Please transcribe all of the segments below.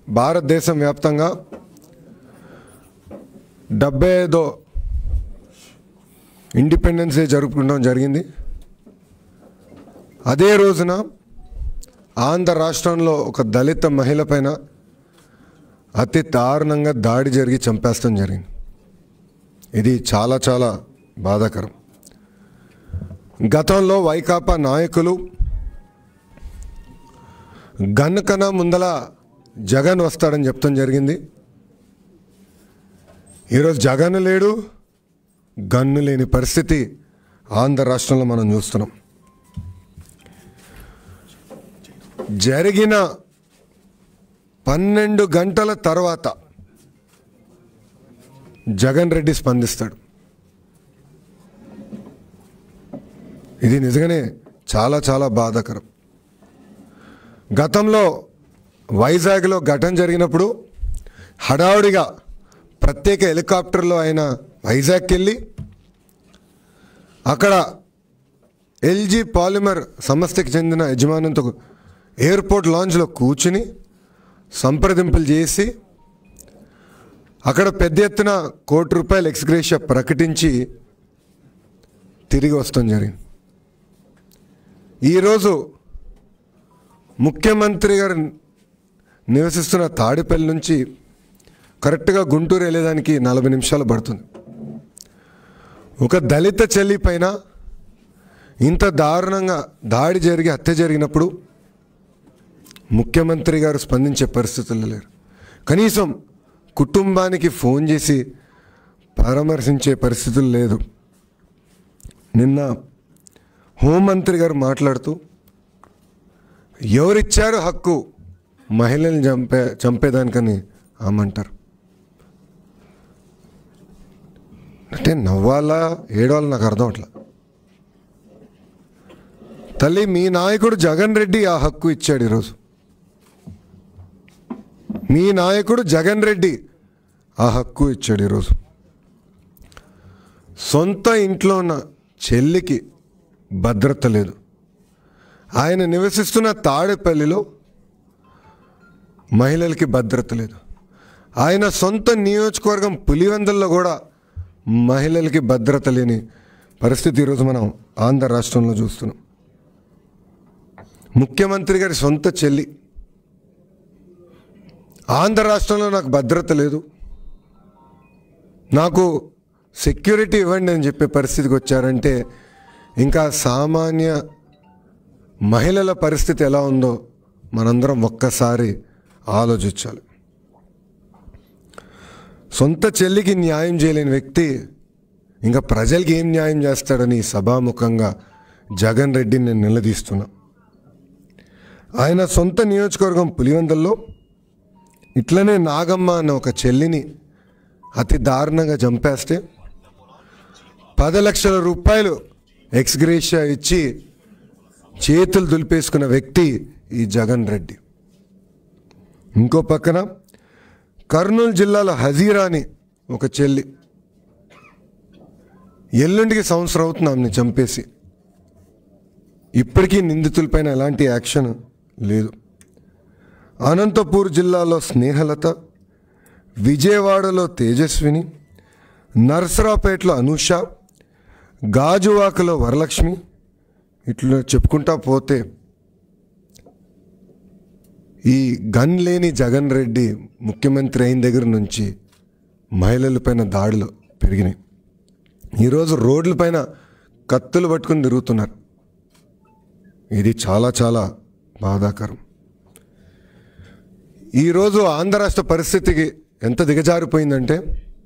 భారతదేశం వ్యాప్తంగా డెబ్బై ఐదో ఇండిపెండెన్స్ డే జరుపుకోవడం జరిగింది అదే రోజున ఆంధ్ర రాష్ట్రంలో ఒక దళిత మహిళ పైన అతి దారుణంగా దాడి జరిగి చంపేస్తాం జరిగింది ఇది చాలా చాలా బాధాకరం గతంలో వైకాపా నాయకులు గన్ను కన్నా ముందల జగన్ వస్తాడని చెప్తాం జరిగింది ఈరోజు జగన్ లేడు గన్ను లేని పరిస్థితి ఆంధ్ర రాష్ట్రంలో మనం చూస్తున్నాం జరిగిన పన్నెండు గంటల తర్వాత జగన్ రెడ్డి స్పందిస్తాడు ఇది నిజంగానే చాలా చాలా బాధాకరం గతంలో వైజాగ్లో ఘటన జరిగినప్పుడు హడావుడిగా ప్రత్యేక హెలికాప్టర్లో ఆయన వైజాగ్కి వెళ్ళి అక్కడ ఎల్జీ పాలిమర్ సంస్థకి చెందిన యజమానంతో ఎయిర్పోర్ట్ లాంజ్లో కూర్చుని సంప్రదింపులు చేసి అక్కడ పెద్ద ఎత్తున కోటి రూపాయల ఎక్స్గ్రేషియా ప్రకటించి తిరిగి వస్తాం జరిగింది ఈరోజు ముఖ్యమంత్రి గారు నివసిస్తున్న తాడిపల్లి నుంచి కరెక్ట్గా గుంటూరు వెళ్ళేదానికి నలభై నిమిషాలు పడుతుంది ఒక దళిత చెల్లి పైన ఇంత దారుణంగా దాడి జరిగి హత్య జరిగినప్పుడు ముఖ్యమంత్రి గారు స్పందించే పరిస్థితుల్లో లేరు కనీసం కుటుంబానికి ఫోన్ చేసి పరామర్శించే పరిస్థితులు లేదు నిన్న హోంమంత్రి గారు మాట్లాడుతూ ఎవరిచ్చారు హక్కు మహిళల్ని చంపే చంపేదానికని ఆమంటారు అంటే నవ్వాలా ఏడవాలా నాకు అర్థం అట్లా తల్లి మీ నాయకుడు జగన్ రెడ్డి ఆ హక్కు ఇచ్చాడు ఈరోజు మీ నాయకుడు జగన్ రెడ్డి ఆ హక్కు ఇచ్చాడు ఈరోజు సొంత ఇంట్లో ఉన్న చెల్లికి భద్రత లేదు ఆయన నివసిస్తున్న తాడేపల్లిలో మహిళలకి భద్రత లేదు ఆయన సొంత నియోజకవర్గం పులివెందుల్లో కూడా మహిళలకి భద్రత లేని పరిస్థితి ఈరోజు మనం ఆంధ్ర రాష్ట్రంలో చూస్తున్నాం ముఖ్యమంత్రి గారి సొంత చెల్లి ఆంధ్ర రాష్ట్రంలో నాకు భద్రత లేదు నాకు సెక్యూరిటీ ఇవ్వండి అని చెప్పే పరిస్థితికి వచ్చారంటే ఇంకా సామాన్య మహిళల పరిస్థితి ఎలా ఉందో మనందరం ఒక్కసారి ఆలోచించాలి సొంత చెల్లికి న్యాయం చేయలేని వ్యక్తి ఇంకా ప్రజలకి ఏం న్యాయం చేస్తాడని సభాముఖంగా జగన్ రెడ్డిని నేను నిలదీస్తున్నా ఆయన సొంత నియోజకవర్గం పులివెందుల్లో ఇట్లనే నాగమ్మ అన్న ఒక చెల్లిని అతి దారుణంగా చంపేస్తే పది లక్షల రూపాయలు ఎక్స్గ్రేషియా ఇచ్చి చేతులు దులిపేసుకున్న వ్యక్తి ఈ జగన్ రెడ్డి ఇంకో పక్కన కర్నూలు జిల్లాలో హజీరాని ఒక చెల్లి ఎల్లుండికి సంవత్సరం అవుతుంది ఆమెను చంపేసి ఇప్పటికీ నిందితులపైన ఎలాంటి యాక్షన్ లేదు అనంతపూర్ జిల్లాలో స్నేహలత విజయవాడలో తేజస్విని నర్సరావుపేటలో అనూష గాజువాకలో వరలక్ష్మి ఇట్లా చెప్పుకుంటా పోతే ఈ గన్ లేని జగన్ రెడ్డి ముఖ్యమంత్రి అయిన దగ్గర నుంచి మహిళలపైన దాడులు పెరిగినాయి ఈరోజు రోడ్లపైన కత్తులు పట్టుకుని తిరుగుతున్నారు ఇది చాలా చాలా బాధాకరం ఈరోజు ఆంధ్ర రాష్ట్ర పరిస్థితికి ఎంత దిగజారిపోయిందంటే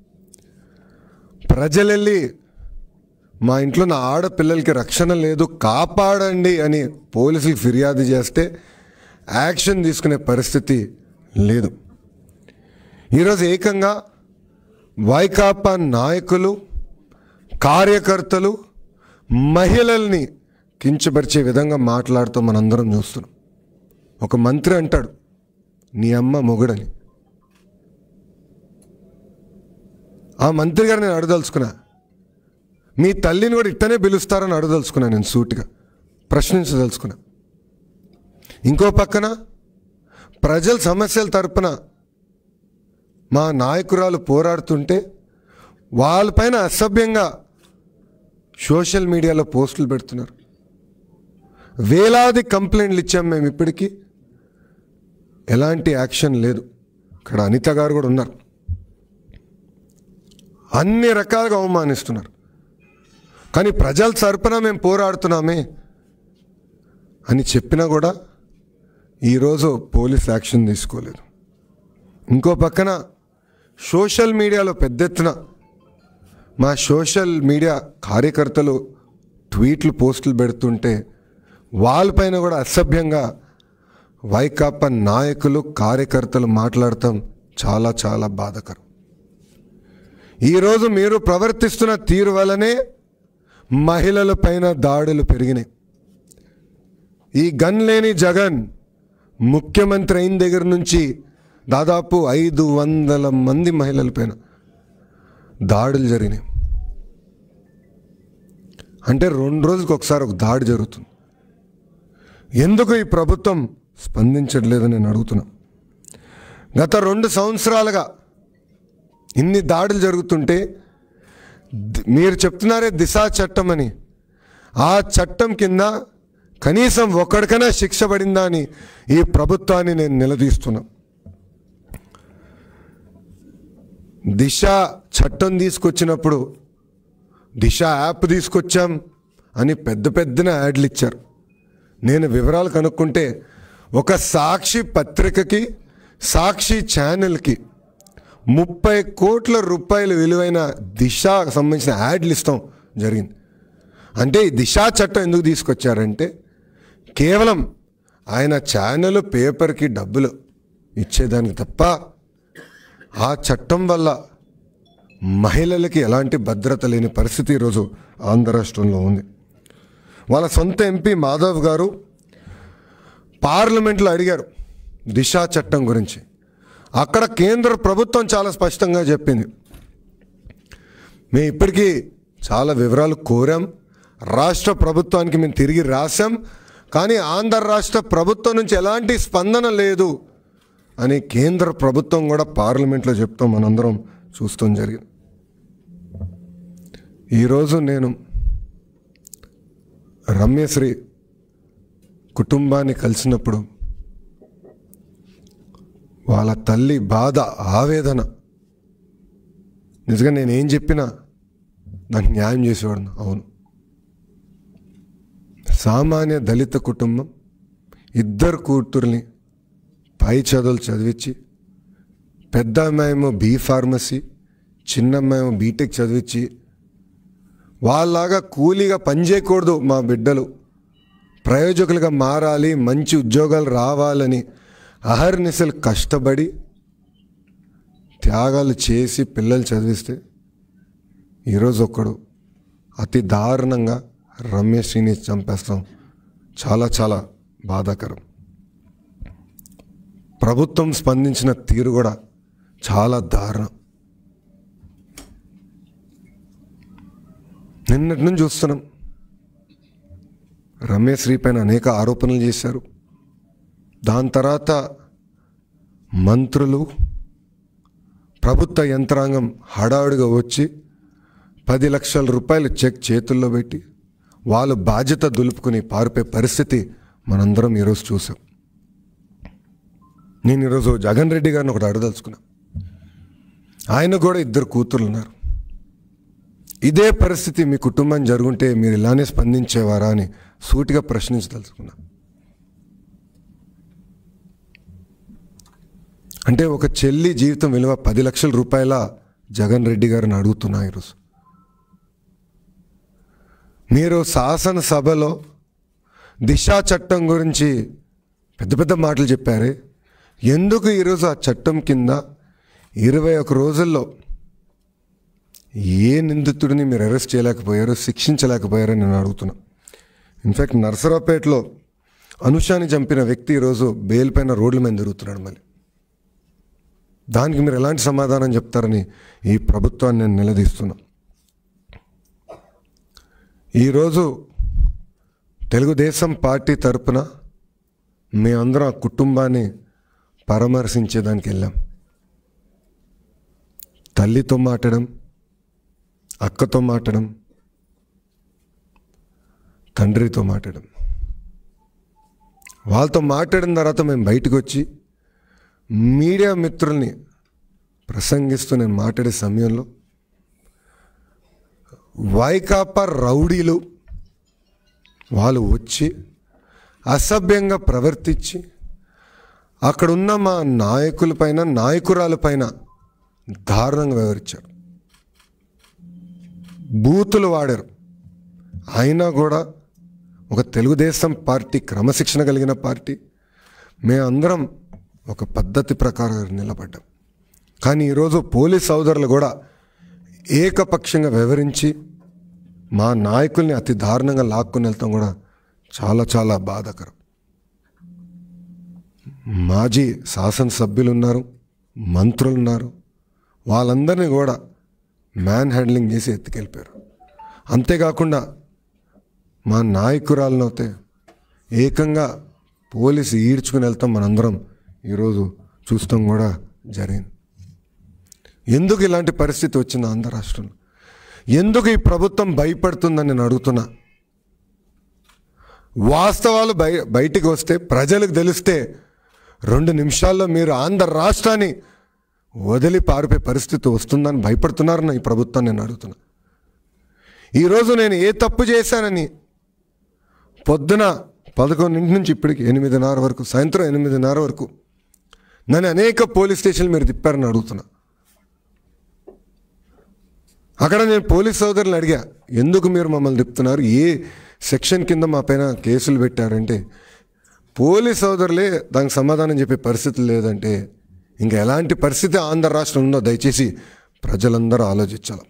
ప్రజలెళ్ళి మా ఇంట్లో నా ఆడపిల్లలకి రక్షణ లేదు కాపాడండి అని పోలీసులు ఫిర్యాదు చేస్తే యాక్షన్ తీసుకునే పరిస్థితి లేదు ఈరోజు ఏకంగా వైకాపా నాయకులు కార్యకర్తలు మహిళల్ని కించపరిచే విధంగా మాట్లాడుతూ మనందరం చూస్తున్నాం ఒక మంత్రి అంటాడు నీ అమ్మ మొగుడని ఆ మంత్రి గారు నేను అడదలుచుకున్నా మీ తల్లిని కూడా ఇట్టనే పిలుస్తారని అడదలుచుకున్నా నేను సూటిగా ప్రశ్నించదలుచుకున్నా ఇంకో పక్కన ప్రజల సమస్యల తరపున మా నాయకురాలు పోరాడుతుంటే వాళ్ళపైన అసభ్యంగా సోషల్ మీడియాలో పోస్టులు పెడుతున్నారు వేలాది కంప్లైంట్లు ఇచ్చాం మేము ఇప్పటికీ ఎలాంటి యాక్షన్ లేదు ఇక్కడ అనిత గారు కూడా ఉన్నారు అన్ని రకాలుగా అవమానిస్తున్నారు కానీ ప్రజల తరపున మేము పోరాడుతున్నామే అని చెప్పినా కూడా ఈరోజు పోలీస్ యాక్షన్ తీసుకోలేదు ఇంకో పక్కన సోషల్ మీడియాలో పెద్ద ఎత్తున మా సోషల్ మీడియా కార్యకర్తలు ట్వీట్లు పోస్టులు పెడుతుంటే వాళ్ళపైన కూడా అసభ్యంగా వైకాపా నాయకులు కార్యకర్తలు మాట్లాడటం చాలా చాలా బాధకరం ఈరోజు మీరు ప్రవర్తిస్తున్న తీరు వల్లనే మహిళల పైన దాడులు పెరిగినాయి ఈ గన్ లేని జగన్ ముఖ్యమంత్రి అయిన దగ్గర నుంచి దాదాపు ఐదు వందల మంది మహిళల పైన దాడులు జరిగినాయి అంటే రెండు రోజులకు ఒకసారి ఒక దాడి జరుగుతుంది ఎందుకు ఈ ప్రభుత్వం స్పందించట్లేదని నేను అడుగుతున్నా గత రెండు సంవత్సరాలుగా ఇన్ని దాడులు జరుగుతుంటే ది- మీరు చెప్తున్నారే దిశా చట్టం అని ఆ చట్టం కింద కనీసం ఒక్కడికైనా శిక్ష పడిందా అని ఈ ప్రభుత్వాన్ని నేను నిలదీస్తున్నా దిశ చట్టం తీసుకొచ్చినప్పుడు దిశ యాప్ తీసుకొచ్చాం అని పెద్ద పెద్దన యాడ్లు ఇచ్చారు నేను వివరాలు కనుక్కుంటే ఒక సాక్షి పత్రికకి సాక్షి ఛానల్కి ముప్పై కోట్ల రూపాయల విలువైన దిశకు సంబంధించిన యాడ్లు ఇస్తాం జరిగింది అంటే ఈ దిశా చట్టం ఎందుకు తీసుకొచ్చారంటే కేవలం ఆయన ఛానల్ పేపర్కి డబ్బులు ఇచ్చేదానికి తప్ప ఆ చట్టం వల్ల మహిళలకి ఎలాంటి భద్రత లేని పరిస్థితి ఈరోజు ఆంధ్ర రాష్ట్రంలో ఉంది వాళ్ళ సొంత ఎంపీ మాధవ్ గారు పార్లమెంట్లో అడిగారు దిశా చట్టం గురించి అక్కడ కేంద్ర ప్రభుత్వం చాలా స్పష్టంగా చెప్పింది మేము ఇప్పటికీ చాలా వివరాలు కోరాం రాష్ట్ర ప్రభుత్వానికి మేము తిరిగి రాశాం కానీ ఆంధ్ర రాష్ట్ర ప్రభుత్వం నుంచి ఎలాంటి స్పందన లేదు అని కేంద్ర ప్రభుత్వం కూడా పార్లమెంట్లో చెప్తాం మనందరం చూస్తాం జరిగింది ఈరోజు నేను రమ్యశ్రీ కుటుంబాన్ని కలిసినప్పుడు వాళ్ళ తల్లి బాధ ఆవేదన నిజంగా నేను ఏం చెప్పినా దానికి న్యాయం చేసేవాడు అవును సామాన్య దళిత కుటుంబం ఇద్దరు కూతుర్ని పై చదువులు చదివించి పెద్ద అమ్మాయేమో బీ ఫార్మసీ చిన్న అమ్మాయేమో బీటెక్ చదివించి వాళ్ళలాగా కూలీగా పనిచేయకూడదు మా బిడ్డలు ప్రయోజకులుగా మారాలి మంచి ఉద్యోగాలు రావాలని అహర్నిశలు కష్టపడి త్యాగాలు చేసి పిల్లలు చదివిస్తే ఈరోజు ఒక్కడు అతి దారుణంగా రమేష్ని చంపేస్తాం చాలా చాలా బాధాకరం ప్రభుత్వం స్పందించిన తీరు కూడా చాలా దారుణం నిన్నటి నుంచి చూస్తున్నాం రమేష్ శ్రీ పైన అనేక ఆరోపణలు చేశారు దాని తర్వాత మంత్రులు ప్రభుత్వ యంత్రాంగం హడావుడిగా వచ్చి పది లక్షల రూపాయలు చెక్ చేతుల్లో పెట్టి వాళ్ళు బాధ్యత దులుపుకుని పారిపోయే పరిస్థితి మనందరం ఈరోజు చూసాం నేను ఈరోజు జగన్ రెడ్డి గారిని ఒకటి అడదలుచుకున్నా ఆయన కూడా ఇద్దరు కూతుర్లు ఉన్నారు ఇదే పరిస్థితి మీ కుటుంబం జరుగుంటే మీరు ఇలానే స్పందించేవారా అని సూటిగా ప్రశ్నించదలుచుకున్నా అంటే ఒక చెల్లి జీవితం విలువ పది లక్షల రూపాయల జగన్ రెడ్డి గారిని అడుగుతున్నా ఈరోజు మీరు శాసనసభలో దిశా చట్టం గురించి పెద్ద పెద్ద మాటలు చెప్పారే ఎందుకు ఈరోజు ఆ చట్టం కింద ఇరవై ఒక రోజుల్లో ఏ నిందితుడిని మీరు అరెస్ట్ చేయలేకపోయారో శిక్షించలేకపోయారని నేను అడుగుతున్నా ఇన్ఫ్యాక్ట్ నర్సరావుపేటలో అనుషాని చంపిన వ్యక్తి ఈరోజు బెయిల్ పైన రోడ్ల మీద తిరుగుతున్నాడు మళ్ళీ దానికి మీరు ఎలాంటి సమాధానం చెప్తారని ఈ ప్రభుత్వాన్ని నేను నిలదీస్తున్నా ఈరోజు తెలుగుదేశం పార్టీ తరపున మేమందరం ఆ కుటుంబాన్ని పరామర్శించేదానికి వెళ్ళాం తల్లితో మాట్లాడడం అక్కతో మాట్లాడడం తండ్రితో మాట్లాడడం వాళ్ళతో మాట్లాడిన తర్వాత మేము బయటకు వచ్చి మీడియా మిత్రుల్ని ప్రసంగిస్తూ నేను మాట్లాడే సమయంలో వైకాపా రౌడీలు వాళ్ళు వచ్చి అసభ్యంగా ప్రవర్తించి అక్కడున్న మా నాయకులపైన నాయకురాలపైన దారుణంగా వివరించారు బూతులు వాడారు అయినా కూడా ఒక తెలుగుదేశం పార్టీ క్రమశిక్షణ కలిగిన పార్టీ మేమందరం ఒక పద్ధతి ప్రకారం నిలబడ్డాం కానీ ఈరోజు పోలీస్ సోదరులు కూడా ఏకపక్షంగా వివరించి మా నాయకుల్ని అతి దారుణంగా లాక్కుని వెళ్తాం కూడా చాలా చాలా బాధాకరం మాజీ శాసనసభ్యులు ఉన్నారు మంత్రులు ఉన్నారు వాళ్ళందరినీ కూడా మ్యాన్ హ్యాండ్లింగ్ చేసి ఎత్తుకెళ్ళిపోయారు అంతేకాకుండా మా నాయకురాలను అయితే ఏకంగా పోలీసు ఈడ్చుకుని వెళ్తాం మనందరం ఈరోజు చూస్తాం కూడా జరిగింది ఎందుకు ఇలాంటి పరిస్థితి వచ్చింది ఆంధ్ర రాష్ట్రంలో ఎందుకు ఈ ప్రభుత్వం భయపడుతుందని నేను అడుగుతున్నా వాస్తవాలు బయ బయటికి వస్తే ప్రజలకు తెలిస్తే రెండు నిమిషాల్లో మీరు ఆంధ్ర రాష్ట్రాన్ని వదిలి పారిపోయే పరిస్థితి వస్తుందని భయపడుతున్నారని ఈ ప్రభుత్వాన్ని నేను అడుగుతున్నా ఈరోజు నేను ఏ తప్పు చేశానని పొద్దున పదకొండింటి నుంచి ఇప్పటికి ఎనిమిదిన్నర వరకు సాయంత్రం ఎనిమిదిన్నర వరకు నన్ను అనేక పోలీస్ స్టేషన్లు మీరు తిప్పారని అడుగుతున్నా అక్కడ నేను పోలీస్ సోదరులను అడిగా ఎందుకు మీరు మమ్మల్ని తిప్పుతున్నారు ఏ సెక్షన్ కింద మా పైన కేసులు పెట్టారంటే పోలీస్ సోదరులే దానికి సమాధానం చెప్పే పరిస్థితి లేదంటే ఇంకా ఎలాంటి పరిస్థితి ఆంధ్ర రాష్ట్రం ఉందో దయచేసి ప్రజలందరూ ఆలోచించాలి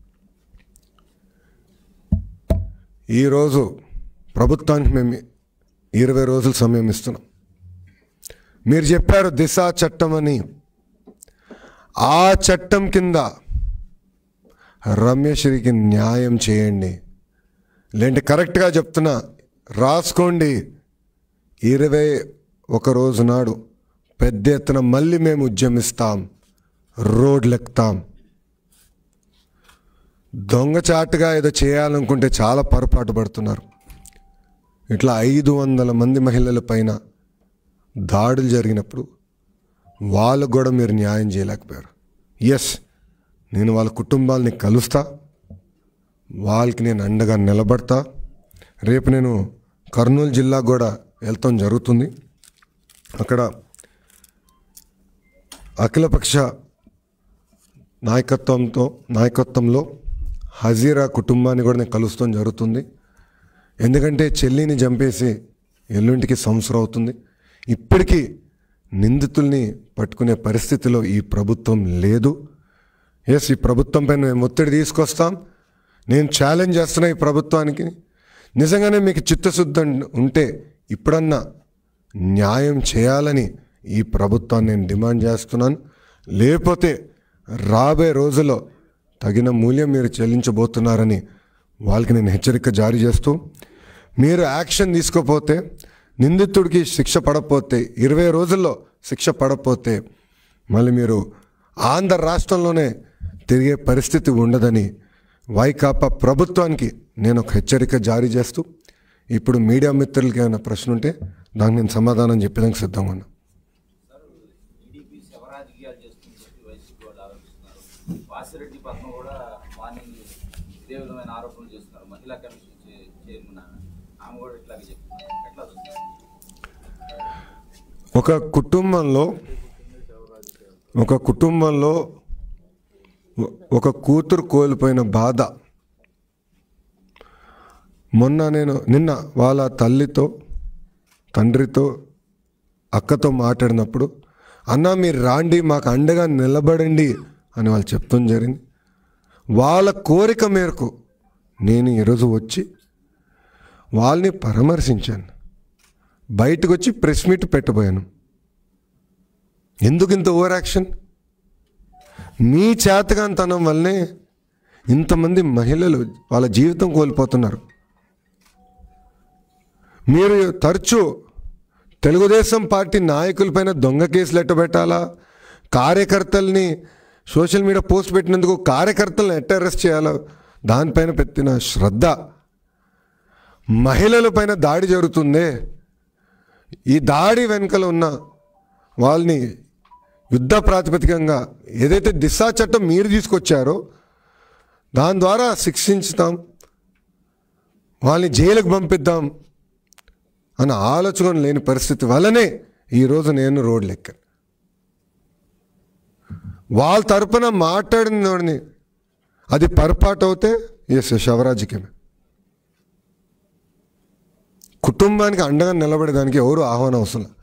ఈరోజు ప్రభుత్వానికి మేము ఇరవై రోజులు సమయం ఇస్తున్నాం మీరు చెప్పారు దిశ చట్టం అని ఆ చట్టం కింద రమ్యశ్రీకి న్యాయం చేయండి లేదంటే కరెక్ట్గా చెప్తున్నా రాసుకోండి ఇరవై ఒక రోజు నాడు పెద్ద ఎత్తున మళ్ళీ మేము ఉద్యమిస్తాం రోడ్లు ఎక్కుతాం దొంగచాటుగా ఏదో చేయాలనుకుంటే చాలా పొరపాటు పడుతున్నారు ఇట్లా ఐదు వందల మంది మహిళల పైన దాడులు జరిగినప్పుడు వాళ్ళకు కూడా మీరు న్యాయం చేయలేకపోయారు ఎస్ నేను వాళ్ళ కుటుంబాలని కలుస్తా వాళ్ళకి నేను అండగా నిలబడతా రేపు నేను కర్నూలు జిల్లా కూడా వెళ్తాం జరుగుతుంది అక్కడ అఖిలపక్ష నాయకత్వంతో నాయకత్వంలో హజీరా కుటుంబాన్ని కూడా నేను కలుస్తాం జరుగుతుంది ఎందుకంటే చెల్లిని చంపేసి ఎల్లుంటికి సంవత్సరం అవుతుంది ఇప్పటికీ నిందితుల్ని పట్టుకునే పరిస్థితిలో ఈ ప్రభుత్వం లేదు ఎస్ ఈ ప్రభుత్వం పైన మేము ఒత్తిడి తీసుకొస్తాం నేను ఛాలెంజ్ చేస్తున్నా ఈ ప్రభుత్వానికి నిజంగానే మీకు చిత్తశుద్ధి ఉంటే ఇప్పుడన్నా న్యాయం చేయాలని ఈ ప్రభుత్వాన్ని నేను డిమాండ్ చేస్తున్నాను లేకపోతే రాబోయే రోజుల్లో తగిన మూల్యం మీరు చెల్లించబోతున్నారని వాళ్ళకి నేను హెచ్చరిక జారీ చేస్తూ మీరు యాక్షన్ తీసుకోపోతే నిందితుడికి శిక్ష పడకపోతే ఇరవై రోజుల్లో శిక్ష పడకపోతే మళ్ళీ మీరు ఆంధ్ర రాష్ట్రంలోనే తిరిగే పరిస్థితి ఉండదని వైకాపా ప్రభుత్వానికి నేను ఒక హెచ్చరిక జారీ చేస్తూ ఇప్పుడు మీడియా మిత్రులకి ఏమైనా ప్రశ్న ఉంటే దానికి నేను సమాధానం చెప్పేదానికి సిద్ధంగా ఉన్నా టీడీపీ శవరాజకీయాలు చేస్తుందని చెప్పి వైసీపీ వాళ్ళు ఆరోపిస్తున్నారు వాసిరెడ్డి పద్మ కూడా మార్నింగ్ ఇదే విధమైన ఆరోపణలు చేస్తున్నారు మహిళా కమిషన్ చే- చైర్మన్ ఆమె ఆమె కూడా ఇట్లాగే చెప్తున్నారు ఎట్లా చూస్తారు ఒక కుటుంబంలో ఒక కుటుంబంలో ఒ- ఒక కూతురు కోల్పోయిన బాధ మొన్న నేను నిన్న వాళ్ళ తల్లితో తండ్రితో అక్కతో మాట్లాడినప్పుడు అన్న మీరు రాండి మాకు అండగా నిలబడండి అని వాళ్ళు చెప్తాం జరిగింది వాళ్ళ కోరిక మేరకు నేను ఈరోజు వచ్చి వాళ్ళని పరామర్శించాను బయటకు వచ్చి ప్రెస్ మీట్ పెట్టబోయాను ఎందుకు ఇంత ఓవర్ యాక్షన్ మీ చేతగాంతనం వల్లనే ఇంతమంది మహిళలు వాళ్ళ జీవితం కోల్పోతున్నారు మీరు తరచూ తెలుగుదేశం పార్టీ నాయకులపైన దొంగ కేసులు ఎట్టబెట్టాలా కార్యకర్తల్ని సోషల్ మీడియా పోస్ట్ పెట్టినందుకు కార్యకర్తలను ఎట్ట అరెస్ట్ చేయాలో దానిపైన పెట్టిన శ్రద్ధ మహిళల పైన దాడి జరుగుతుందే ఈ దాడి వెనుకల ఉన్న వాళ్ళని యుద్ధ ప్రాతిపదికంగా ఏదైతే దిశా చట్టం మీరు తీసుకొచ్చారో దాని ద్వారా శిక్షించుతాం వాళ్ళని జైలుకు పంపిద్దాం అన్న ఆలోచన లేని పరిస్థితి వల్లనే ఈరోజు నేను రోడ్లు ఎక్కాను వాళ్ళ తరపున మాట్లాడిన వాడిని అది పొరపాటు అవుతే ఎస్ శవరాజకీయమే కుటుంబానికి అండగా నిలబడేదానికి ఎవరు ఆహ్వానం అవసరం లేదు.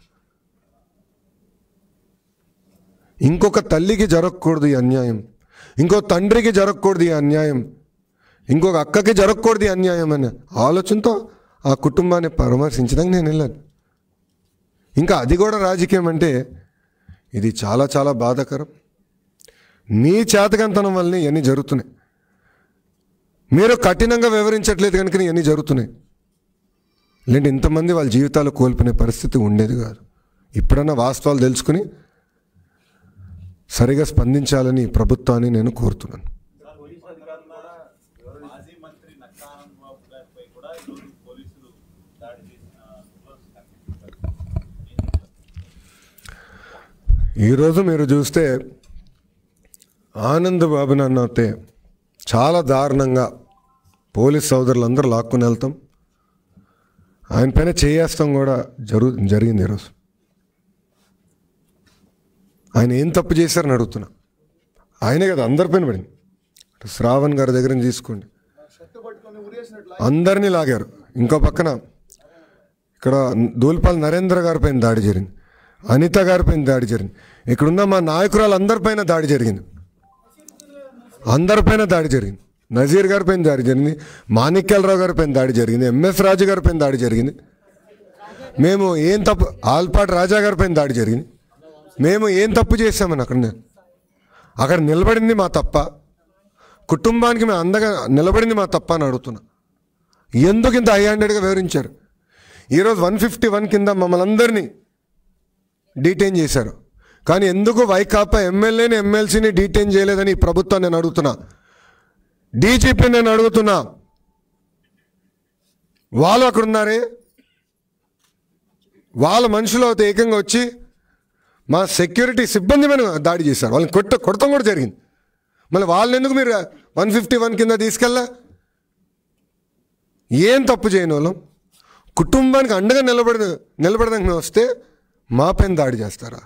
ఇంకొక తల్లికి జరగకూడదు ఈ అన్యాయం ఇంకో తండ్రికి జరగకూడదు ఈ అన్యాయం ఇంకొక అక్కకి జరగకూడదు ఈ అన్యాయం అనే ఆలోచనతో ఆ కుటుంబాన్ని పరామర్శించడానికి నేను వెళ్ళాను ఇంకా అది కూడా రాజకీయం అంటే ఇది చాలా చాలా బాధాకరం మీ చేతకంతనం వల్లనే ఇవన్నీ జరుగుతున్నాయి మీరు కఠినంగా వివరించట్లేదు కనుక ఇవన్నీ జరుగుతున్నాయి లేదంటే ఇంతమంది వాళ్ళ జీవితాలు కోల్పోయే పరిస్థితి ఉండేది కాదు ఇప్పుడన్నా వాస్తవాలు తెలుసుకుని సరిగా స్పందించాలని ఈ ప్రభుత్వాన్ని నేను కోరుతున్నాను పోలీసు అధికారులు కూడా మాజీ మంత్రి నక్కానంద్ బాబు గారిపై కూడా ఈరోజు పోలీసులు దాడి చేసిన ఫొటోస్ కనిపిస్తున్నారు ఈరోజు మీరు చూస్తే ఆనంద్ బాబు నన్ను అయితే చాలా దారుణంగా పోలీస్ సోదరులందరూ లాక్కుని వెళ్తాం ఆయన పైన చేయేస్తాం కూడా జరుగు జరిగింది ఈరోజు ఆయన ఏం తప్పు చేశారని అడుగుతున్నా ఆయనే కదా అందరిపైన పడింది అటు శ్రావణ్ గారి దగ్గర నుంచి తీసుకోండి అందరినీ లాగారు ఇంకో పక్కన ఇక్కడ దూల్పాల్ నరేంద్ర గారిపైన దాడి జరిగింది అనిత గారిపైన దాడి జరిగింది ఇక్కడున్న మా నాయకురాలు అందరిపైన దాడి జరిగింది అందరిపైన దాడి జరిగింది నజీర్ గారిపైన దాడి జరిగింది మాణిక్యాలరావు గారిపైన దాడి జరిగింది ఎంఎస్ రాజు గారిపైన దాడి జరిగింది మేము ఏం తప్పు ఆల్పాటి రాజా గారిపైన దాడి జరిగింది మేము ఏం తప్పు చేశామని అక్కడ అక్కడ నిలబడింది మా తప్ప కుటుంబానికి మేము అందగా నిలబడింది మా తప్ప అని అడుగుతున్నా ఎందుకు ఇంత హై హ్యాండెడ్గా వివరించారు ఈరోజు వన్ ఫిఫ్టీ వన్ కింద మమ్మల్ని అందరినీ డీటైన్ చేశారు కానీ ఎందుకు వైకాపా ఎమ్మెల్యేని ఎమ్మెల్సీని డీటైన్ చేయలేదని ఈ ప్రభుత్వాన్ని నేను అడుగుతున్నా డీజీపీ నేను అడుగుతున్నా వాళ్ళు అక్కడ ఉన్నారే వాళ్ళ మనుషులు అయితే ఏకంగా వచ్చి మా సెక్యూరిటీ సిబ్బంది మీద దాడి చేశారు వాళ్ళని కొట్ట కొడతాం కూడా జరిగింది మళ్ళీ వాళ్ళని ఎందుకు మీరు వన్ ఫిఫ్టీ వన్ కింద తీసుకెళ్ళా ఏం తప్పు చేయని వాళ్ళం కుటుంబానికి అండగా నిలబడి నిలబడడానికి మేము వస్తే మా పైన దాడి చేస్తారా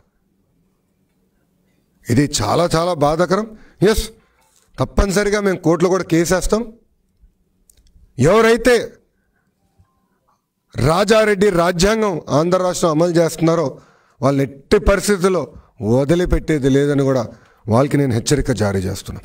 ఇది చాలా చాలా బాధాకరం ఎస్ తప్పనిసరిగా మేము కోర్టులో కూడా కేసేస్తాం ఎవరైతే రాజారెడ్డి రాజ్యాంగం ఆంధ్ర రాష్ట్రం అమలు చేస్తున్నారో వాళ్ళని ఎట్టి పరిస్థితుల్లో వదిలిపెట్టేది లేదని కూడా వాళ్ళకి నేను హెచ్చరిక జారీ చేస్తున్నాను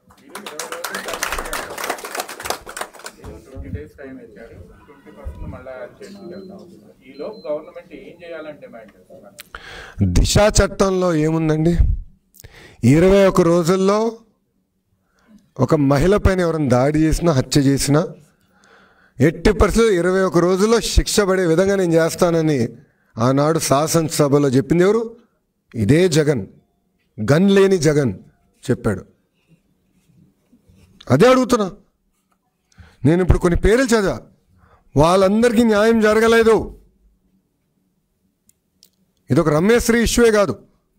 ట్వంటీ డేస్ టైం ఇచ్చారు ట్వంటీ పర్సెంట్ మళ్ళీ స్టేషన్కి వెళ్తాం ఈ లోపు గవర్నమెంట్ ఏం చేయాలని డిమాండ్ చేస్తున్నారు దిశా చట్టంలో ఏముందండి ఇరవై ఒక రోజుల్లో ఒక మహిళ పైన ఎవరైనా దాడి చేసినా హత్య చేసినా ఎట్టి పరిస్థితుల్లో ఇరవై ఒక రోజుల్లో శిక్ష పడే విధంగా నేను చేస్తానని ఆనాడు శాసనసభలో చెప్పింది ఎవరు ఇదే జగన్ గన్ లేని జగన్ చెప్పాడు అదే అడుగుతున్నా నేను ఇప్పుడు కొన్ని పేర్లు చదివా వాళ్ళందరికీ న్యాయం జరగలేదు ఇది ఒక రమ్యశ్రీ ఇష్యూయే కాదు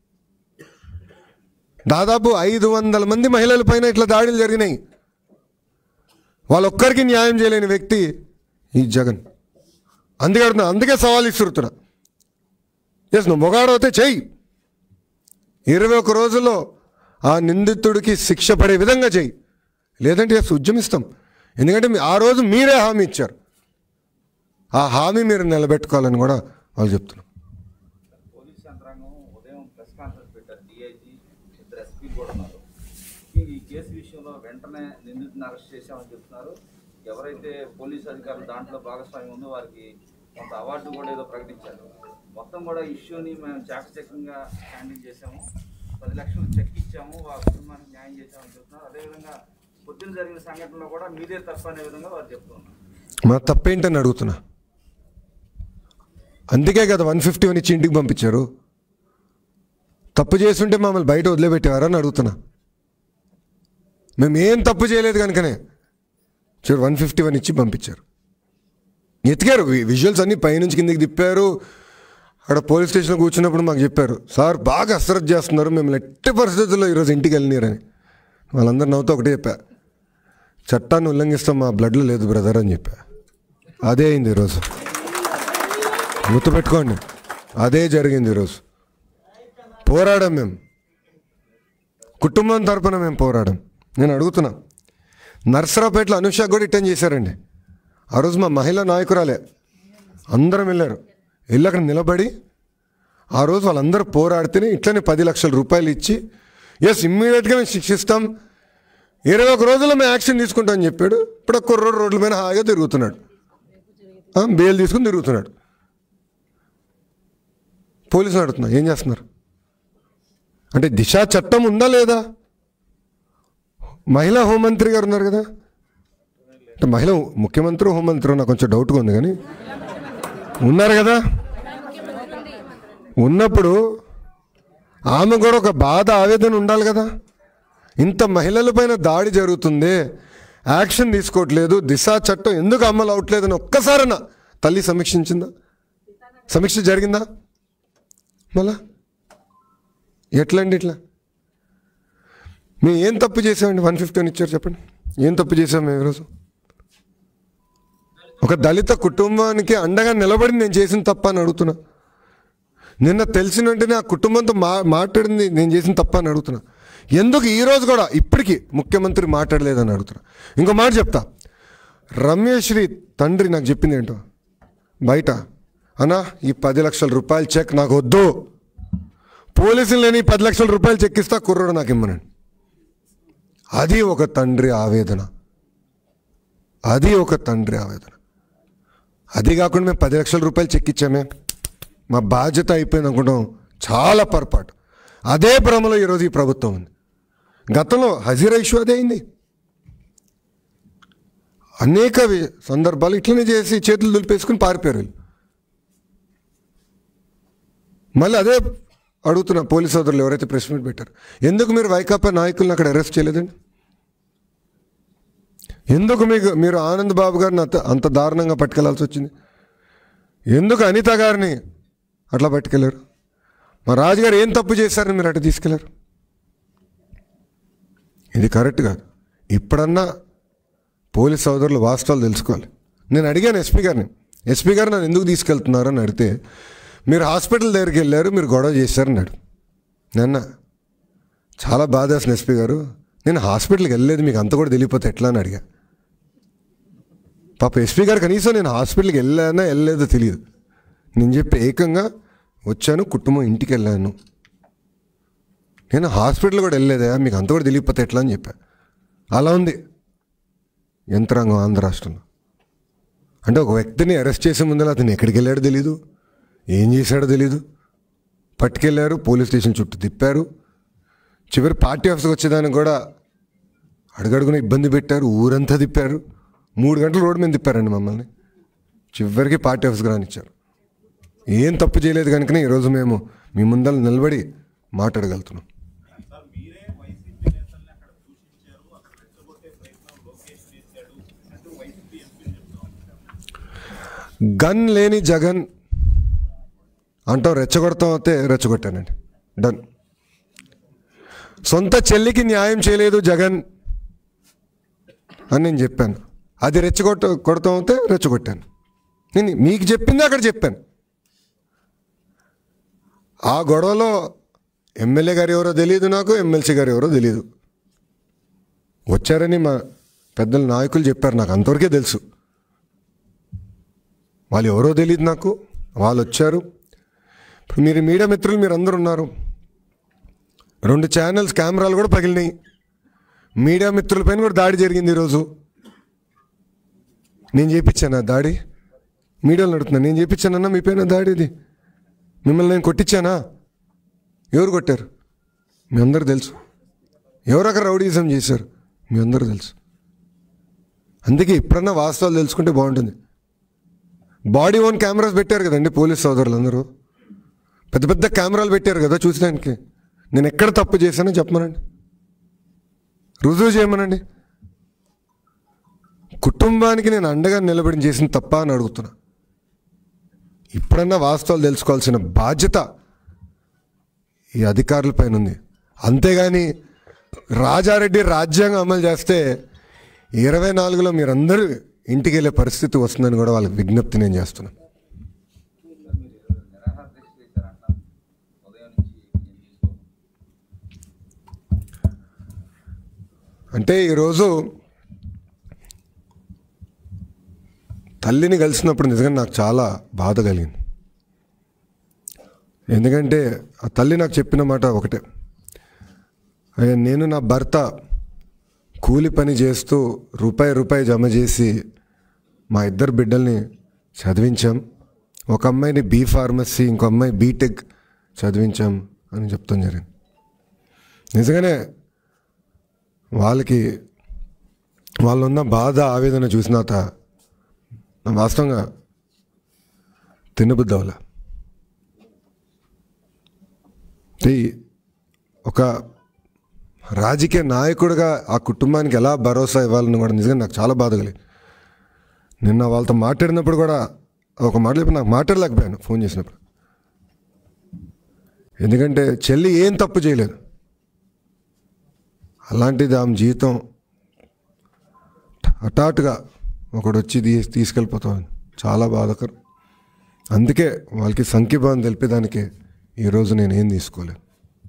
దాదాపు ఐదు వందల మంది మహిళల పైన ఇట్లా దాడులు జరిగినాయి వాళ్ళొక్కరికి న్యాయం చేయలేని వ్యక్తి ఈ జగన్ అందుకే అడుగుతున్నా అందుకే సవాల్ ఇస్తున్నా ఎస్ నువ్వు మొగాడవుతే చెయ్యి ఇరవై ఒక రోజుల్లో ఆ నిందితుడికి శిక్ష పడే విధంగా చెయ్యి లేదంటే ఎస్ ఉద్యమిస్తాం ఎందుకంటే మీ- ఆ రోజు మీరే హామీ ఇచ్చారు ఆ హామీ మీరు నిలబెట్టుకోవాలని కూడా వాళ్ళు చెప్తున్నారు పోలీస్ యంత్రాంగం ఉదయం ప్రెస్ కాన్ఫరెన్స్ పెట్టారు డిఐజీ ఇద్దరు ఎస్పీలు కూడా ఉన్నారు ఈ ఈ కేసు విషయంలో వెంటనే నిందితుని అరెస్ట్ చేశామని చెప్తున్నారు ఎవరైతే పోలీస్ అధికారులు దాంట్లో భాగస్వామ్యం ఉందో వారికి కొంత అవార్డు కూడా ఏదో ప్రకటించారు మొత్తం కూడా ఇష్యూని మేము చాకచక్యంగా హ్యాండిల్ చేశాము పది లక్షలు చెక్ ఇచ్చాము వారి కుటుంబానికి న్యాయం చేశామని చెప్తున్నారు అదేవిధంగా పొద్దున జరిగిన సంఘటనలో కూడా మీదే తప్పు అనే విధంగా వారు చెప్తున్నారు మా తప్పేంటని అడుగుతున్నా అందుకే కదా వన్ ఫిఫ్టీ వన్ ఇచ్చి ఇంటికి పంపించారు తప్పు చేస్తుంటే మమ్మల్ని బయట వదిలిపెట్టేవారా అని అడుగుతున్నా మేము ఏం తప్పు చేయలేదు కనుకనే చూడు వన్ ఫిఫ్టీ వన్ ఇచ్చి పంపించారు ఎతికారు వి- విజువల్స్ అన్నీ పైనుంచి కిందకి తిప్పారు అక్కడ పోలీస్ స్టేషన్లో కూర్చున్నప్పుడు మాకు చెప్పారు సార్ బాగా అసరత్ చేస్తున్నారు మేము ఎట్టి పరిస్థితుల్లో ఈరోజు ఇంటికి వెళ్ళినారని వాళ్ళందరూ నవ్వుతూ ఒకటే చెప్పా చట్టాన్ని ఉల్లంఘిస్తాం మా బ్లడ్లో లేదు బ్రదర్ అని చెప్పా అదే అయింది ఈరోజు గుర్తుపెట్టుకోండి అదే జరిగింది ఈరోజు పోరాడాం మేము కుటుంబం తరపున మేము పోరాడాం నేను అడుగుతున్నా నర్సరాపేటలో అనుష కూడా ఇట్టని చేశారండి ఆ రోజు మా మహిళా నాయకురాలే అందరం వెళ్ళారు వెళ్ళి అక్కడ నిలబడి ఆ రోజు వాళ్ళందరూ పోరాడితేనే ఇట్లనే పది లక్షల రూపాయలు ఇచ్చి ఎస్ ఇమ్మీడియట్గా మేము శిక్షిస్తాం ఇరవై ఒక రోజుల్లో మేము యాక్షన్ తీసుకుంటాం అని చెప్పాడు ఇప్పుడు ఆ కుర్రోడు రోడ్ల మీద హాయిగా తిరుగుతున్నాడు ఆ, బెయిల్ తీసుకుని తిరుగుతున్నాడు పోలీసులు అడుగుతున్నా ఏం చేస్తున్నారు అంటే దిశ చట్టం ఉందా లేదా మహిళా హోంమంత్రి గారు ఉన్నారు కదా అంటే మహిళ ముఖ్యమంత్రి హోంమంత్రి నాకు కొంచెం డౌట్గా ఉంది కానీ ఉన్నారు కదా ఉన్నప్పుడు ఆమె కూడా ఒక బాధ ఆవేదన ఉండాలి కదా ఇంత మహిళలపైన దాడి జరుగుతుంది యాక్షన్ తీసుకోవట్లేదు దిశ చట్టం ఎందుకు అమలు అవట్లేదని ఒక్కసారన్నా తల్లి సమీక్షించిందా సమీక్ష జరిగిందా మళ్ళా ఎట్లండి ఇట్లా మేము ఏం తప్పు చేసామండి వన్ ఫిఫ్టీ అని ఇచ్చారు చెప్పండి ఏం తప్పు చేసాం మేము ఈరోజు ఒక దళిత కుటుంబానికి అండగా నిలబడి నేను చేసిన తప్ప అని అడుగుతున్నా నిన్న తెలిసిన వెంటనే ఆ కుటుంబంతో మా మాట్లాడింది నేను చేసిన తప్ప అని అడుగుతున్నా ఎందుకు ఈ రోజు కూడా ఇప్పటికీ ముఖ్యమంత్రి మాట్లాడలేదని అడుగుతున్నా ఇంకో మాట చెప్తా రమ్యశ్రీ తండ్రి నాకు చెప్పింది ఏంటో బయట అన్నా ఈ పది లక్షల రూపాయల చెక్ నాకు వద్దు పోలీసులు లేని ఈ పది లక్షల రూపాయలు చెక్ ఇస్తా కుర్రోడు నాకు ఇమ్మనండి అది ఒక తండ్రి ఆవేదన అది ఒక తండ్రి ఆవేదన అది కాకుండా మేము పది లక్షల రూపాయలు చెక్ ఇచ్చామే మా బాధ్యత అయిపోయింది అనుకుంటాం చాలా పొరపాటు అదే భ్రమలో ఈరోజు ఈ ప్రభుత్వం ఉంది గతంలో హజీరా ఇష్యూ అదే అయింది అనేక వి- సందర్భాలు ఇట్లనే చేసి చేతులు దులిపేసుకుని పారిపోయారు వీళ్ళు మళ్ళీ అదే అడుగుతున్నా పోలీస్ సోదరులు ఎవరైతే ప్రెస్ మీట్ పెట్టారు ఎందుకు మీరు వైకాపా నాయకులను అక్కడ అరెస్ట్ చేయలేదండి ఎందుకు మీకు మీరు ఆనంద్ బాబు గారిని అంత అంత దారుణంగా పట్టుకెళ్లాల్సి వచ్చింది ఎందుకు అనిత గారిని అట్లా పట్టుకెళ్ళారు మా రాజుగారు ఏం తప్పు చేశారని మీరు అటు తీసుకెళ్లారు ఇది కరెక్ట్ కాదు ఇప్పుడన్నా పోలీస్ సోదరులు వాస్తవాలు తెలుసుకోవాలి నేను అడిగాను ఎస్పీ గారిని ఎస్పీ గారు నన్ను ఎందుకు తీసుకెళ్తున్నారు అని అడిగితే మీరు హాస్పిటల్ దగ్గరికి వెళ్ళారు మీరు గొడవ చేశారన్నాడు నిన్న చాలా బాధేసిన ఎస్పీ గారు నేను హాస్పిటల్కి వెళ్ళలేదు మీకు అంత కూడా తెలియపోతే ఎట్లా అని అడిగా పాప ఎస్పీ గారు కనీసం నేను హాస్పిటల్కి వెళ్ళానా వెళ్ళలేదో తెలియదు నేను చెప్పి ఏకంగా వచ్చాను కుటుంబం ఇంటికి వెళ్ళాను నేను హాస్పిటల్ కూడా వెళ్ళలేదా మీకు అంత కూడా తెలియకపోతే ఎట్లా అని చెప్పా అలా ఉంది యంత్రాంగం ఆంధ్ర రాష్ట్రంలో అంటే ఒక వ్యక్తిని అరెస్ట్ చేసే ముందర అతను ఎక్కడికి వెళ్ళాడో తెలీదు ఏం చేశాడో తెలీదు పట్టుకెళ్ళారు పోలీస్ స్టేషన్ చుట్టూ తిప్పారు చివరి పార్టీ ఆఫీస్కి వచ్చేదానికి కూడా అడుగడుగున ఇబ్బంది పెట్టారు ఊరంతా తిప్పారు మూడు గంటలు రోడ్డు మీద తిప్పారండి మమ్మల్ని చివరికి పార్టీ ఆఫీస్కి రానిచ్చారు ఏం తప్పు చేయలేదు కనుకనే ఈరోజు మేము మీ ముందర నిలబడి మాట్లాడగలుగుతున్నాం సార్ మీరే వైసీపీ నేతల్ని అక్కడ దూషించారు అక్కడ రెచ్చగొట్టే ప్రయత్నం లోకేష్ చేశాడు అంటూ వైసీపీ ఎంపీలు చెప్తా ఉంటారు గన్ లేని జగన్ అంటాం రెచ్చగొడతాం అయితే రెచ్చగొట్టానండి డన్ సొంత చెల్లికి న్యాయం చేయలేదు జగన్ అని నేను చెప్పాను అది రెచ్చగొట్ట కొడతాం అయితే రెచ్చగొట్టాను నేను మీకు చెప్పింది అక్కడ చెప్పాను ఆ గొడవలో ఎమ్మెల్యే గారు ఎవరో తెలియదు నాకు ఎమ్మెల్సీ గారు ఎవరో తెలియదు వచ్చారని మా పెద్దల నాయకులు చెప్పారు నాకు అంతవరకే తెలుసు వాళ్ళు ఎవరో తెలియదు నాకు వాళ్ళు వచ్చారు ఇప్పుడు మీరు మీడియా మిత్రులు మీరు అందరూ ఉన్నారు రెండు ఛానల్స్ కెమెరాలు కూడా పగిలినాయి మీడియా మిత్రులపైన కూడా దాడి జరిగింది ఈరోజు నేను చేయించానా దాడి మీడియాలో నడుతున్నా నేను చేయించానన్నా మీ పైన దాడి ఇది మిమ్మల్ని నేను కొట్టించానా ఎవరు కొట్టారు మీ అందరు తెలుసు ఎవరు అక్కడ రౌడీజం చేశారు మీ అందరూ తెలుసు అందుకే ఇప్పుడన్నా వాస్తవాలు తెలుసుకుంటే బాగుంటుంది బాడీ ఓన్ కెమెరాస్ పెట్టారు కదండి పోలీస్ సోదరులు అందరూ పెద్ద పెద్ద కెమెరాలు పెట్టారు కదా చూసడానికి నేను ఎక్కడ తప్పు చేశానో చెప్పమనండి రుజువు చేయమనండి కుటుంబానికి నేను అండగా నిలబడి చేసిన తప్ప అని అడుగుతున్నా ఇప్పుడన్నా వాస్తవాలు తెలుసుకోవాల్సిన బాధ్యత ఈ అధికారుల పైన ఉంది అంతేగాని రాజారెడ్డి రాజ్యాంగం అమలు చేస్తే ఇరవై నాలుగులో మీరందరూ ఇంటికి వెళ్ళే పరిస్థితి వస్తుందని కూడా వాళ్ళకి విజ్ఞప్తి నేను చేస్తున్నాను మీరు నిరాహార దీక్ష చేశారంట ఉదయం నుంచి ఏం చేసుకోవాలి అంటే ఈరోజు తల్లిని కలిసినప్పుడు నిజంగా నాకు చాలా బాధ కలిగింది ఎందుకంటే ఆ తల్లి నాకు చెప్పిన మాట ఒకటే అయ్యా నేను నా భర్త కూలి పని చేస్తూ రూపాయి రూపాయి జమ చేసి మా ఇద్దరు బిడ్డల్ని చదివించాం ఒక అమ్మాయిని బీ ఫార్మసీ ఇంకో అమ్మాయి బీటెక్ చదివించాం అని చెప్తాం జరిగింది నిజంగానే వాళ్ళకి వాళ్ళున్న బాధ ఆవేదన చూసినాత నా వాస్తవంగా తినబుద్ధి అవలా అంటే ఈ ఒక రాజకీయ నాయకుడిగా ఆ కుటుంబానికి ఎలా భరోసా ఇవ్వాలని కూడా నిజంగా నాకు చాలా బాధ కలిగి నిన్న వాళ్ళతో మాట్లాడినప్పుడు కూడా ఒక మాట చెప్పి నాకు మాట్లాడలేకపోయాను ఫోన్ చేసినప్పుడు ఎందుకంటే చెల్లి ఏం తప్పు చేయలేదు అలాంటిది ఆమె జీవితం హఠాత్తుగా ఒకడు వచ్చి తీ తీసుకెళ్ళిపోతాం చాలా బాధకరం అందుకే వాళ్ళకి సంఖ్యభావం తెలిపేదానికి ఈరోజు నేను ఏం తీసుకోలేదు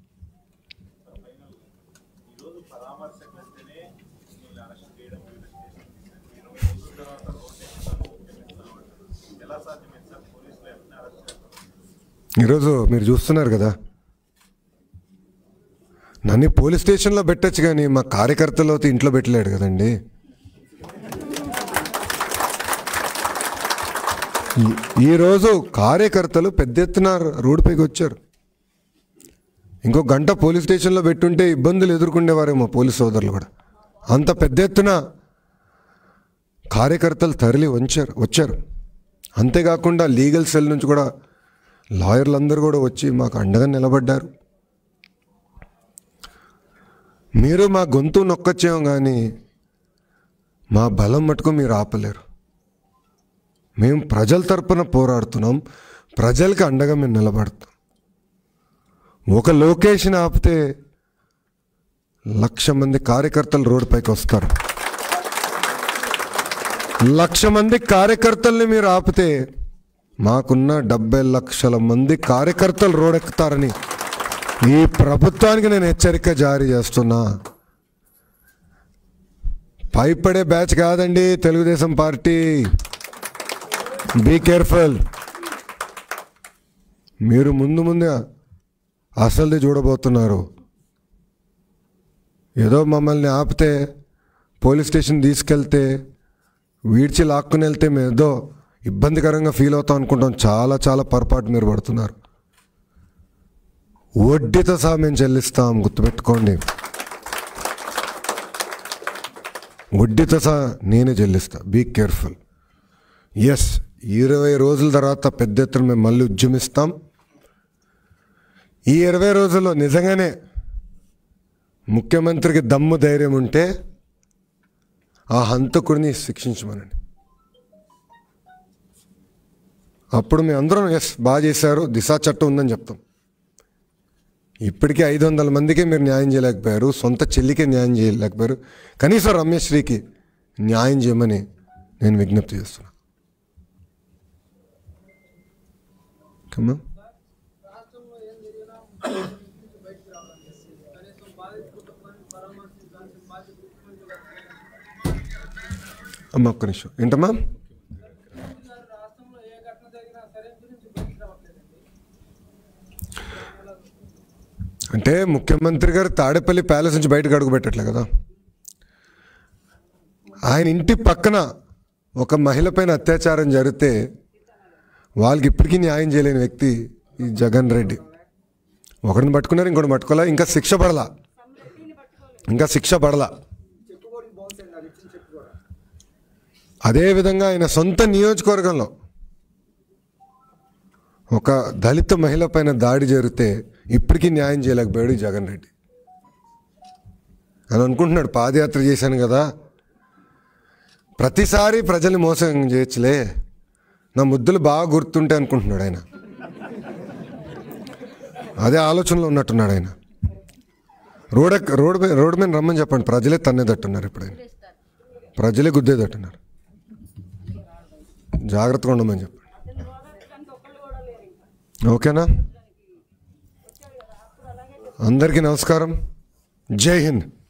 ఈరోజు పరామర్శకు వస్తేనే వీళ్ళు అరెస్ట్ చేయడం వీళ్ళు స్టేషన్ ఇరవై రోజుల తర్వాత రోడ్ ఎక్కిస్తాం ఎలా సాధ్యమైంది సార్ పోలీసులు వెంటనే అరెస్ట్ చేస్తారు ఈరోజు మీరు చూస్తున్నారు కదా నన్ను పోలీస్ స్టేషన్లో పెట్టచ్చు కానీ మా కార్యకర్తలు అయితే ఇంట్లో పెట్టలేడు కదండి ఈ- ఈరోజు కార్యకర్తలు పెద్ద ఎత్తున రోడ్డుపైకి వచ్చారు ఇంకో గంట పోలీస్ స్టేషన్లో పెట్టుంటే ఇబ్బందులు ఎదుర్కొనేవారేమో పోలీస్ సోదరులు కూడా అంత పెద్ద ఎత్తున కార్యకర్తలు తరలి వంచారు వచ్చారు అంతేకాకుండా లీగల్ సెల్ నుంచి కూడా లాయర్లు అందరూ కూడా వచ్చి మాకు అండగా నిలబడ్డారు మీరు మా గొంతు నొక్కొచ్చేమో కానీ మా బలం మటుకు మీరు ఆపలేరు మేము ప్రజల తరపున పోరాడుతున్నాం ప్రజలకి అండగా మేము నిలబడతాం ఒక లొకేషన్ ఆపితే లక్ష మంది కార్యకర్తలు రోడ్డుపైకి వస్తారు లక్ష మంది కార్యకర్తల్ని మీరు ఆపితే మాకున్న డెబ్బై లక్షల మంది కార్యకర్తలు రోడెక్కుతారని ఈ ప్రభుత్వానికి నేను హెచ్చరిక జారీ చేస్తున్నా భయపడే బ్యాచ్ కాదండి తెలుగుదేశం పార్టీ బీ కేర్ఫుల్ మీరు ముందు ముందే అసలుది చూడబోతున్నారు ఏదో మమ్మల్ని ఆపితే పోలీస్ స్టేషన్ తీసుకెళ్తే వీడ్చి లాక్కుని వెళ్తే మేము ఏదో ఇబ్బందికరంగా ఫీల్ అవుతాం అనుకుంటాం చాలా చాలా పొరపాటు మీరు పడుతున్నారు వడ్డీతో సహా మేము చెల్లిస్తాం గుర్తుపెట్టుకోండి వడ్డీతో సహా నేనే చెల్లిస్తా బీ కేర్ఫుల్ ఎస్ ఇరవై రోజుల తర్వాత పెద్ద ఎత్తున మేము మళ్ళీ ఉద్యమిస్తాం ఈ ఇరవై రోజుల్లో నిజంగానే ముఖ్యమంత్రికి దమ్ము ధైర్యం ఉంటే ఆ హంతకుడిని శిక్షించమనండి అప్పుడు మేము అందరం ఎస్ బాగా చేశారు దిశా చట్టం ఉందని చెప్తాం ఇప్పటికీ ఐదు వందల మందికి మీరు న్యాయం చేయలేకపోయారు సొంత చెల్లికే న్యాయం చేయలేకపోయారు కనీసం రమ్యశ్రీకి న్యాయం చేయమని నేను విజ్ఞప్తి చేస్తున్నా కమ్మా రాష్ట్రంలో ఏం జరిగినా ముఖ్యమంత్రి బయటకు రావాలి కనీసం బాధిత కుటుంబాన్ని పరామర్శించాల్సిన బాధ్యత ముఖ్యమంత్రి గారికి అమ్మ ఒక్క నిమిషం ఏంటమ్మా ముఖ్యమంత్రి గారు రాష్ట్రంలో ఏ ఘటన జరిగినా సరే గురించి బయటకు రావట్లేదండి అంటే ముఖ్యమంత్రి గారు తాడేపల్లి ప్యాలెస్ నుంచి బయటకు అడుగు పెట్టట్లే కదా ఆయన ఇంటి పక్కన ఒక మహిళ పైన అత్యాచారం జరిగితే వాళ్ళకి ఇప్పటికీ న్యాయం చేయలేని వ్యక్తి ఈ జగన్ రెడ్డి ఒకరిని పట్టుకున్నారు ఇంకోటి పట్టుకోలే ఇంకా శిక్ష పడలా ఇంకా శిక్ష పడలా అదేవిధంగా ఆయన సొంత నియోజకవర్గంలో ఒక దళిత మహిళ పైన దాడి జరిగితే ఇప్పటికీ న్యాయం చేయలేకపోయాడు ఈ జగన్ రెడ్డి అని అనుకుంటున్నాడు పాదయాత్ర చేశాను కదా ప్రతిసారి ప్రజల్ని మోసం చేయొచ్చులే నా ముద్దులు బాగా గుర్తుంటే అనుకుంటున్నాడు ఆయన అదే ఆలోచనలో ఉన్నట్టున్నాడు ఆయన రోడ్ ఎక్క- రోడ్ మీద రోడ్ మీద రమ్మని చెప్పండి ప్రజలే తన్నేదట్టున్నారు ఎప్పుడైనా ప్రజలే గుద్దేదట్టున్నారు జాగ్రత్తగా ఉండమని చెప్పండి ఓకేనా అందరికీ నమస్కారం జై హింద్